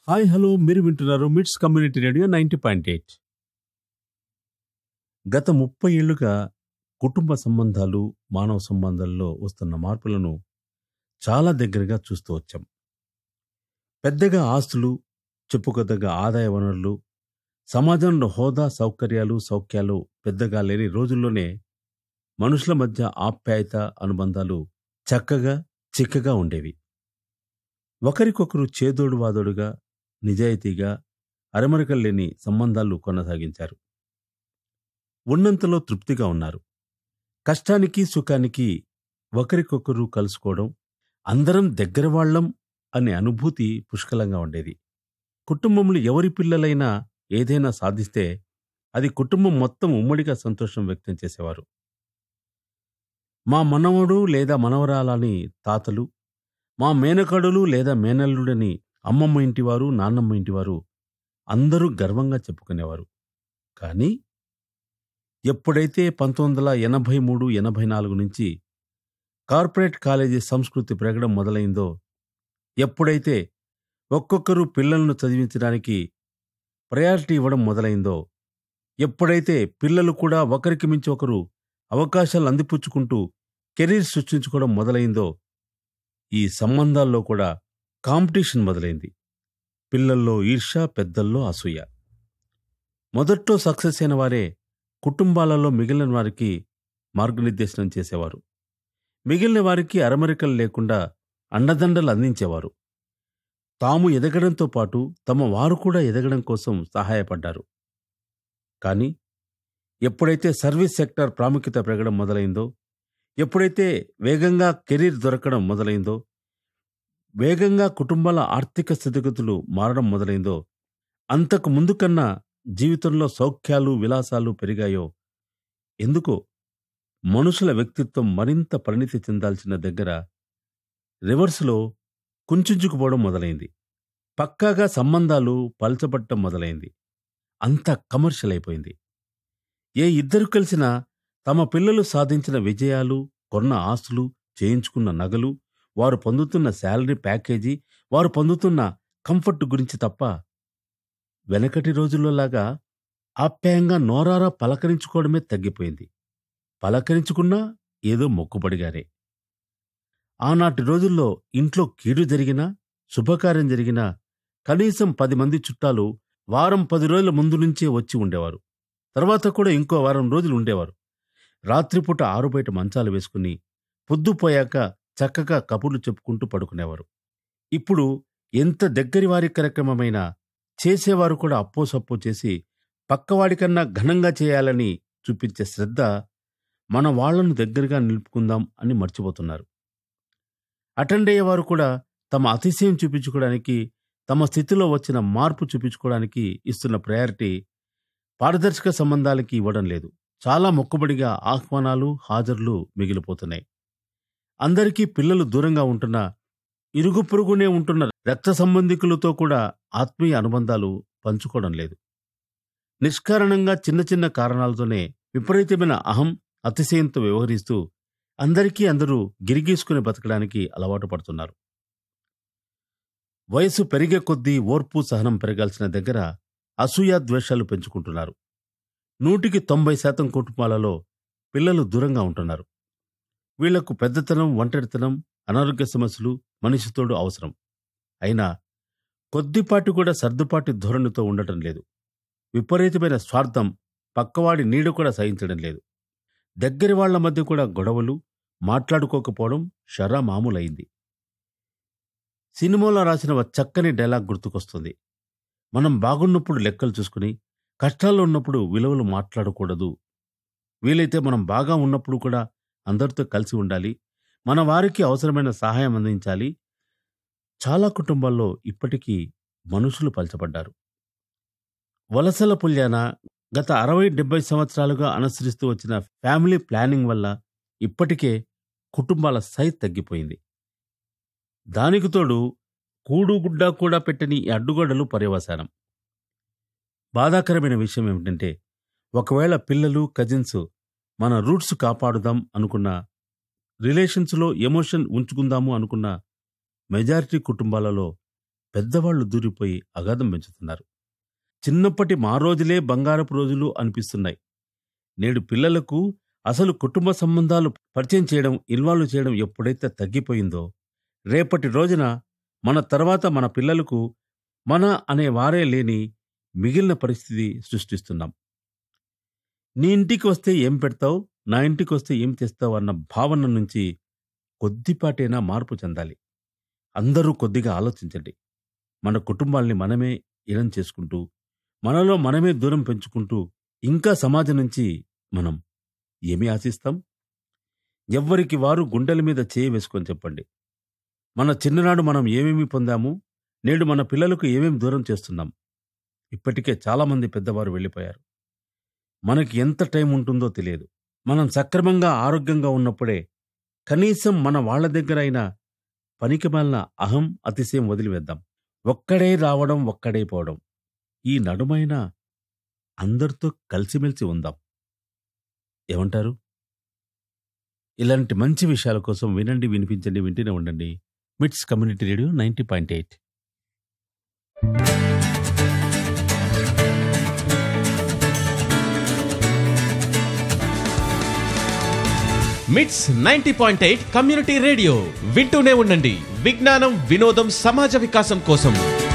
hi hello మీరు వింటున్నారు MITS community radio ninety point eight గత ముప్పై ఏళ్లుగా కుటుంబ సంబంధాలు మానవ సంబంధాల్లో వస్తున్న మార్పులను చాలా దగ్గరగా చూస్తూ వచ్చాం పెద్దగా ఆస్తులు చెప్పుకోదగ్గ ఆదాయ వనరులు సమాజంలో హోదా సౌకర్యాలు సౌఖ్యాలు పెద్దగా లేని రోజుల్లోనే మనుషుల మధ్య ఆప్యాయత అనుబంధాలు చక్కగా చిక్కగా ఉండేవి ఒకరికొకరు చేదోడు వాదోడుగా నిజాయితీగా అరమరికలు లేని సంబంధాలు కొనసాగించారు ఉన్నంతలో తృప్తిగా ఉన్నారు కష్టానికి సుఖానికి ఒకరికొకరు కలుసుకోవడం అందరం దగ్గర వాళ్ళం అనే అనుభూతి పుష్కలంగా ఉండేది కుటుంబంలో ఎవరి పిల్లలైనా ఏదైనా సాధిస్తే అది కుటుంబం మొత్తం ఉమ్మడిగా సంతోషం వ్యక్తం చేసేవారు మా మనవడు లేదా మనవరాలని తాతలు మా మేనకడులు లేదా మేనల్లుడని అమ్మమ్మ ఇంటివారు నాన్నమ్మ ఇంటివారు అందరూ గర్వంగా చెప్పుకునేవారు కానీ ఎప్పుడైతే పంతొమ్మిది వందల ఎనభై మూడు ఎనభై నాలుగు నుంచి కార్పొరేట్ కాలేజీ సంస్కృతి పెరగడం మొదలైందో ఎప్పుడైతే ఒక్కొక్కరు పిల్లలను చదివించడానికి ప్రయారిటీ ఇవ్వడం మొదలైందో ఎప్పుడైతే పిల్లలు కూడా ఒకరికి మించి ఒకరు అవకాశాలు అందిపుచ్చుకుంటూ కెరీర్ సృష్టించుకోవడం మొదలైందో ఈ సంబంధాల్లో కూడా కాంపిటీషన్ మొదలైంది పిల్లల్లో ఈర్ష్య పెద్దల్లో అసూయ మొదట్లో సక్సెస్ అయిన వారే కుటుంబాలలో మిగిలిన వారికి మార్గనిర్దేశనం చేసేవారు మిగిలిన వారికి అరమరికలు లేకుండా అండదండలు అందించేవారు తాము ఎదగడంతో పాటు తమ వారు కూడా ఎదగడం కోసం సహాయపడ్డారు కానీ ఎప్పుడైతే సర్వీస్ సెక్టార్ ప్రాముఖ్యత పెరగడం మొదలైందో ఎప్పుడైతే వేగంగా కెరీర్ దొరకడం మొదలైందో వేగంగా కుటుంబాల ఆర్థిక స్థితిగతులు మారడం మొదలైందో అంతకు ముందు కన్నా జీవితంలో సౌఖ్యాలు విలాసాలు పెరిగాయో ఎందుకో మనుషుల వ్యక్తిత్వం మరింత పరిణితి చెందాల్సిన దగ్గర రివర్స్లో కుంచుకుపోవడం మొదలైంది పక్కాగా సంబంధాలు పలచబట్టం మొదలైంది అంత కమర్షియల్ అయిపోయింది ఏ ఇద్దరు కలిసినా తమ పిల్లలు సాధించిన విజయాలు కొన్న ఆస్తులు చేయించుకున్న నగలు వారు పొందుతున్న శాలరీ ప్యాకేజీ వారు పొందుతున్న కంఫర్ట్ గురించి తప్ప వెనకటి రోజుల్లోలాగా ఆప్యాయంగా నోరారా పలకరించుకోవడమే తగ్గిపోయింది పలకరించుకున్నా ఏదో మొక్కుబడిగారే ఆనాటి రోజుల్లో ఇంట్లో కీడు జరిగినా శుభకార్యం జరిగినా కనీసం పది మంది చుట్టాలు వారం పది రోజుల ముందు నుంచే వచ్చి ఉండేవారు తర్వాత కూడా ఇంకో వారం రోజులు ఉండేవారు రాత్రిపూట ఆరుబయట మంచాలు వేసుకుని పొద్దుపోయాక చక్కగా కబుర్లు చెప్పుకుంటూ పడుకునేవారు ఇప్పుడు ఎంత దగ్గరి వారి కార్యక్రమమైనా చేసేవారు కూడా అప్పో సప్పో చేసి పక్కవాడికన్నా ఘనంగా చేయాలని చూపించే శ్రద్ధ మన వాళ్లను దగ్గరగా నిలుపుకుందాం అని మర్చిపోతున్నారు అటెండ్ అయ్యేవారు కూడా తమ అతిశయం చూపించుకోవడానికి తమ స్థితిలో వచ్చిన మార్పు చూపించుకోవడానికి ఇస్తున్న ప్రయారిటీ పారదర్శక సంబంధాలకి ఇవ్వడం లేదు చాలా మొక్కుబడిగా ఆహ్వానాలు హాజరులు మిగిలిపోతున్నాయి అందరికీ పిల్లలు దూరంగా ఉంటున్న ఇరుగు పొరుగునే ఉంటున్న రక్త సంబంధికులతో కూడా ఆత్మీయ అనుబంధాలు పంచుకోవడం లేదు నిష్కారణంగా చిన్న చిన్న కారణాలతోనే విపరీతమైన అహం అతిశయంతో వ్యవహరిస్తూ అందరికీ అందరూ గిరిగీసుకుని బతకడానికి అలవాటు పడుతున్నారు వయసు పెరిగే కొద్దీ ఓర్పు సహనం పెరగాల్సిన దగ్గర అసూయ ద్వేషాలు పెంచుకుంటున్నారు నూటికి తొంభై శాతం కుటుంబాలలో పిల్లలు దూరంగా ఉంటున్నారు వీళ్లకు పెద్దతనం ఒంటరితనం అనారోగ్య సమస్యలు మనిషితోడు అవసరం అయినా కొద్దిపాటి కూడా సర్దుపాటి ధోరణితో ఉండటం లేదు విపరీతమైన స్వార్థం పక్కవాడి నీడ కూడా సహించడం లేదు దగ్గరి వాళ్ల మధ్య కూడా గొడవలు మాట్లాడుకోకపోవడం షరా మామూలైంది సినిమాలో రాసిన ఒక చక్కని డైలాగ్ గుర్తుకొస్తుంది మనం బాగున్నప్పుడు లెక్కలు చూసుకుని కష్టాల్లో ఉన్నప్పుడు విలువలు మాట్లాడకూడదు వీలైతే మనం బాగా ఉన్నప్పుడు కూడా అందరితో కలిసి ఉండాలి మన వారికి అవసరమైన సహాయం అందించాలి చాలా కుటుంబాల్లో ఇప్పటికీ మనుషులు పలచబడ్డారు వలసల పుల్యాన గత అరవై డెబ్బై సంవత్సరాలుగా అనుసరిస్తూ వచ్చిన ఫ్యామిలీ ప్లానింగ్ వల్ల ఇప్పటికే కుటుంబాల సైజ్ తగ్గిపోయింది దానికి తోడు కూడు గుడ్డ కూడా పెట్టని ఈ అడ్డుగోడలు పర్యవసానం బాధాకరమైన విషయం ఏమిటంటే ఒకవేళ పిల్లలు కజిన్స్ మన రూట్స్ కాపాడుదాం అనుకున్న రిలేషన్స్లో ఎమోషన్ ఉంచుకుందాము అనుకున్న మెజారిటీ కుటుంబాలలో పెద్దవాళ్లు దూరిపోయి అగాధం పెంచుతున్నారు చిన్నప్పటి మా రోజులే బంగారపు రోజులు అనిపిస్తున్నాయి నేడు పిల్లలకు అసలు కుటుంబ సంబంధాలు పరిచయం చేయడం ఇన్వాల్వ్ చేయడం ఎప్పుడైతే తగ్గిపోయిందో రేపటి రోజున మన తర్వాత మన పిల్లలకు మన అనే వారే లేని మిగిలిన పరిస్థితి సృష్టిస్తున్నాం నీ ఇంటికి వస్తే ఏం పెడతావు నా ఇంటికి వస్తే ఏం తెస్తావు అన్న భావన నుంచి కొద్దిపాటైనా మార్పు చెందాలి అందరూ కొద్దిగా ఆలోచించండి మన కుటుంబాల్ని మనమే ఇనం చేసుకుంటూ మనలో మనమే దూరం పెంచుకుంటూ ఇంకా సమాజం నుంచి మనం ఏమి ఆశిస్తాం ఎవ్వరికి వారు గుండెల మీద చేయి వేసుకొని చెప్పండి మన చిన్ననాడు మనం ఏమేమి పొందాము నేడు మన పిల్లలకు ఏమేమి దూరం చేస్తున్నాం ఇప్పటికే చాలామంది పెద్దవారు వెళ్ళిపోయారు మనకి ఎంత టైం ఉంటుందో తెలియదు మనం సక్రమంగా ఆరోగ్యంగా ఉన్నప్పుడే కనీసం మన వాళ్ళ దగ్గర అయినా పనికిమాలిన అహం అతిశయం వదిలివేద్దాం ఒక్కడే రావడం ఒక్కడే పోవడం ఈ నడుమైన అందరితో కలిసిమెలిసి ఉందాం ఏమంటారు ఇలాంటి మంచి విషయాల కోసం వినండి వినిపించండి వింటూనే ఉండండి MITS community radio ninety point eight MITS ninety point eight community radio వింటూనే ఉండండి విజ్ఞానం వినోదం సమాజ వికాసం కోసం